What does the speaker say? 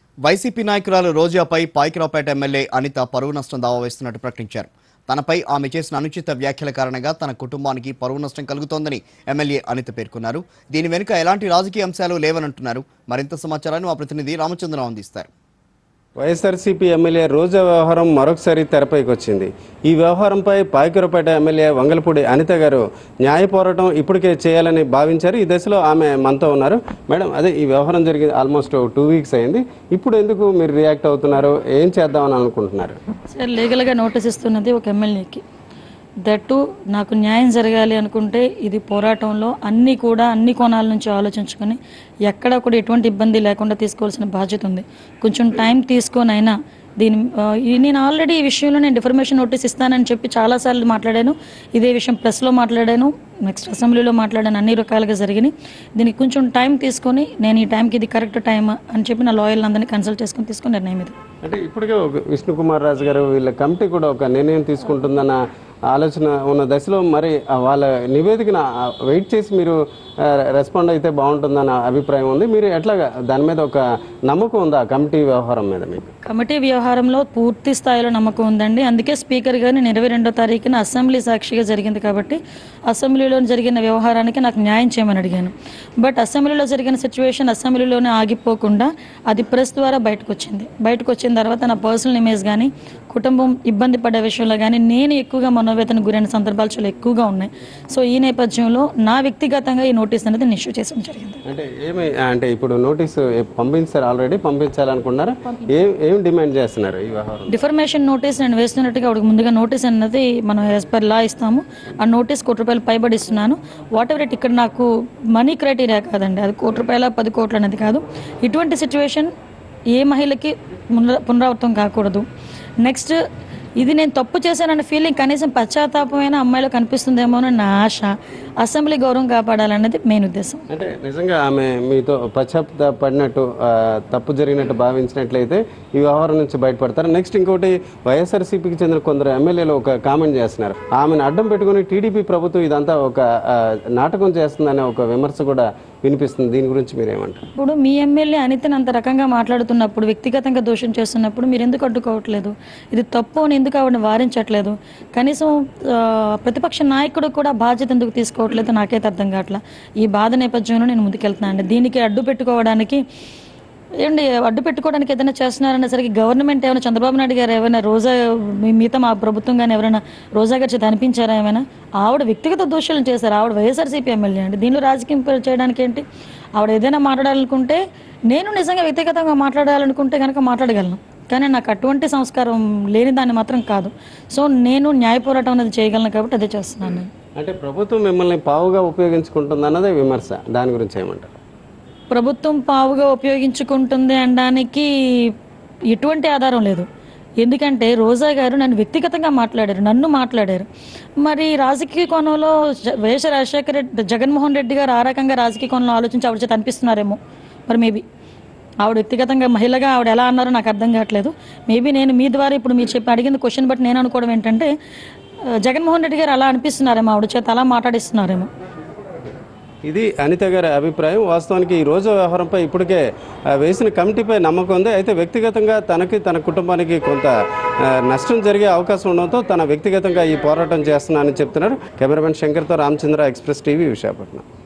YCP నాయకురాలు రోజాపై Payakaraopeta MLA Anitha పరువు నష్టం దావా వేస్తున్నట్టు ప్రకటించారు తనపై ఆమె చేసిన అనుచిత వ్యాఖ్యల కారణంగా తన కుటుంబానికి పరువు నష్టం కలుగుతోందని ఎమ్మెల్యే అనిత పేర్కొన్నారు దీని వెనుక ఎలాంటి రాజకీయ అంశాలు లేవనంటున్నారు మరింత సమాచారాన్ని మా ప్రతినిధి రామచంద్రరావు అందిస్తారు వైఎస్ఆర్సీపీ ఎమ్మెల్యే రోజా వ్యవహారం మరొకసారి తెరపైకి వచ్చింది ఈ వ్యవహారంపై పాయకరపేట ఎమ్మెల్యే వంగలపూడి అనిత గారు న్యాయ పోరాటం ఇప్పటికే చేయాలని భావించారు ఈ దశలో ఆమె మనతో ఉన్నారు మేడం అదే ఈ వ్యవహారం జరిగి ఆల్మోస్ట్ టూ వీక్స్ అయింది ఇప్పుడు ఎందుకు మీరు రియాక్ట్ అవుతున్నారు ఏం చేద్దామని అనుకుంటున్నారు సార్ లీగల్గా నోటీస్ ఇస్తున్నది ఒక ఎమ్మెల్యేకి దట్టు నాకు న్యాయం జరగాలి అనుకుంటే ఇది పోరాటంలో అన్నీ కూడా అన్ని కోణాల నుంచి ఆలోచించుకొని ఎక్కడ కూడా ఎటువంటి ఇబ్బంది లేకుండా తీసుకోవాల్సిన బాధ్యత ఉంది కొంచెం టైం తీసుకొని అయినా దీని ఆ, ఈ- నేను ఆల్రెడీ ఈ విషయంలో నేను డిఫర్మేషన్ నోటీస్ ఇస్తానని చెప్పి చాలాసార్లు మాట్లాడాను ఇదే విషయం ప్రెస్లో మాట్లాడాను నెక్స్ట్ అసెంబ్లీలో మాట్లాడాను అన్ని రకాలుగా జరిగినాయి దీనికి కొంచెం టైం తీసుకొని నేను ఈ టైంకి ఇది కరెక్ట్ టైం అని చెప్పి నా లాయర్లు అందరినీ కన్సల్ట్ చేసుకొని తీసుకుని నిర్ణయం ఇది అంటే ఇప్పటికే ఒక విష్ణుకుమార్ రాజు గారు వీళ్ళ కమిటీ కూడా ఒక నిర్ణయం తీసుకుంటుందన్న ఆలోచన ఉన్న దశలో మరి ఆ వాళ్ళ నివేదికను ఆ వెయిట్ చేసి మీరు ఆ, రెస్పాండ్ అయితే బాగుంటుందన్న అభిప్రాయం ఉంది మీరు ఎట్లాగా దాని మీద ఒక నమ్మకం ఉందా ఆ కమిటీ వ్యవహారం మీద మీకు కమిటీ వ్యవహారంలో పూర్తి స్థాయిలో నమ్మకం ఉందండి అందుకే స్పీకర్ గారిని ఇరవై రెండో తారీఖున అసెంబ్లీ సాక్షిగా జరిగింది కాబట్టి అసెంబ్లీలో జరిగిన వ్యవహారానికి నాకు న్యాయం చేయమని అడిగాను బట్ అసెంబ్లీలో జరిగిన సిచ్యువేషన్ అసెంబ్లీలోనే ఆగిపోకుండా అది ప్రెస్ ద్వారా బయటకు వచ్చింది బయటకు వచ్చిన తర్వాత నా పర్సనల్ ఇమేజ్ కానీ కుటుంబం ఇబ్బంది పడే విషయంలో కానీ నేను ఎక్కువగా మనోవేదన గురైన సందర్భాలు చాలా ఎక్కువగా ఉన్నాయి సో ఈ నేపథ్యంలో నా వ్యక్తిగతంగా ఈ నోటీస్ అనేది నేను ఇష్యూ చేయడం జరిగింది అంటే ఏమి అంటే ఇప్పుడు నోటీసు పంపించారు ఆల్రెడీ పంపించాలనుకున్నారా ఏం ఏం డిమాండ్ చేస్తున్నారు ఈ వ్యవహారం డిఫర్మేషన్ నోటీస్ నేను వేస్తున్నట్టుగా ఆవిడకి ముందుగా నోటీస్ అన్నది మనం యాజ్ పర్ లా ఇస్తాము ఆ నోటీస్ కోటి రూపాయలు పైబడి ఇస్తున్నాను వాట్ ఎవర్ ఇట్ ఇక్కడ నాకు మనీ క్రైటీరియా కాదండి అది కోటి రూపాయల పది కోట్లు అనేది కాదు ఇటువంటి సిచ్యువేషన్ ఏ మహిళకి పునరా- పునరావృతం కాకూడదు నెక్స్ట్ ఇది నేను తప్పు చేశానన్న ఫీలింగ్ కనీసం పశ్చాత్తాపమైన అమ్మాయిలో కనిపిస్తుందేమో అని నా ఆశ అసెంబ్లీ గౌరవం కాపాడాలన్నది మెయిన్ ఉద్దేశం అంటే నిజంగా ఆమె మీతో పశ్చాత్తాపడినట్టు ఆ, తప్పు జరిగినట్టు భావించినట్లయితే ఈ వ్యవహారం నుంచి బయటపడతారు నెక్స్ట్ ఇంకోటి వైఎస్ఆర్సీపీకి చెందిన కొందరు ఎమ్మెల్యేలు ఒక కామెంట్ చేస్తున్నారు ఆమెను అడ్డం పెట్టుకుని టీడీపీ ప్రభుత్వం ఇదంతా ఒక ఆ, నాటకం చేస్తుందనే ఒక విమర్శ కూడా వినిపిస్తుంది దీని గురించి మీరేమంటారు ఇప్పుడు మీ ఎమ్మెల్యే అనితని అంత రకంగా మాట్లాడుతున్నప్పుడు వ్యక్తిగతంగా దోషం చేస్తున్నప్పుడు మీరు ఎందుకు అడ్డుకోవట్లేదు ఇది తప్పు అని ఎందుకు ఆవిడని వారించట్లేదు కనీసం ఆ, ప్రతిపక్ష నాయకుడు కూడా బాధ్యత ఎందుకు తీసుకోవట్లేదు నాకైతే అర్థం కావట్లా ఈ బాధ నేపథ్యంలో నేను ముందుకెళ్తున్నాను అండి దీనికి అడ్డు పెట్టుకోవడానికి ఏంటి అడ్డు పెట్టుకోవడానికి ఏదైనా చేస్తున్నారనేసరికి గవర్నమెంట్ ఏమైనా చంద్రబాబు నాయుడు గారు ఏమైనా రోజా మీ- మిగతా మా ప్రభుత్వం కానీ ఎవరైనా రోజా గారి చేత అనిపించారా ఏమైనా ఆవిడ వ్యక్తిగత దోషాలను చేశారు ఆవిడ వైఎస్ఆర్సీపీ ఎమ్మెల్యే అండి దీనిలో రాజకీయం ప- చేయడానికి ఏంటి ఆవిడ ఏదైనా మాట్లాడాలనుకుంటే నేను నిజంగా వ్యక్తిగతంగా మాట్లాడాలనుకుంటే కనుక మాట్లాడగలను కానీ నాకు అటువంటి సంస్కారం లేని దాన్ని మాత్రం కాదు సో నేను న్యాయ పోరాటం అనేది చేయగలను కాబట్టి అదే చేస్తున్నాను నేను. అంటే ప్రభుత్వం మిమ్మల్ని పావుగా ఉపయోగించుకుంటుంది అన్నదే విమర్శ దాని గురించి ఏమంటారు ప్రభుత్వం పావుగా ఉపయోగించుకుంటుంది అనడానికి ఎటువంటి ఆధారం లేదు ఎందుకంటే రోజా గారు నన్ను వ్యక్తిగతంగా మాట్లాడారు నన్ను మాట్లాడారు మరి రాజకీయ కోణంలో జ- వైఎస్ రాజశేఖర రెడ్డి జగన్మోహన్ రెడ్డి గారు ఆ రకంగా రాజకీయ కోణంలో ఆలోచించి ఆవిడ చేత అనిపిస్తున్నారేమో మరి మేబీ ఆవిడ వ్యక్తిగతంగా మహిళగా ఆవిడ ఎలా అన్నారో నాకు అర్థం కావట్లేదు మేబీ నేను మీ ద్వారా ఇప్పుడు మీరు చెప్పి అడిగిన క్వశ్చన్ బట్టి నేను అనుకోవడం ఏంటంటే ఆ, జగన్మోహన్ రెడ్డి గారు అలా అనిపిస్తున్నారేమో ఆవిడ చేత అలా మాట్లాడిస్తున్నారేమో ఇది అనిత గారి అభిప్రాయం వాస్తవానికి ఈ రోజు వ్యవహారంపై ఇప్పటికే ఆ, వేసిన కమిటీపై నమ్మకం ఉంది అయితే వ్యక్తిగతంగా తనకి తన కుటుంబానికి కొంత ఆ, నష్టం జరిగే అవకాశం ఉండడంతో తన వ్యక్తిగతంగా ఈ పోరాటం చేస్తున్నానని చెప్తున్నారు కెమెరామెన్ శంకర్తో రామచంద్ర ఎక్స్ప్రెస్ టీవీ విశాఖపట్నం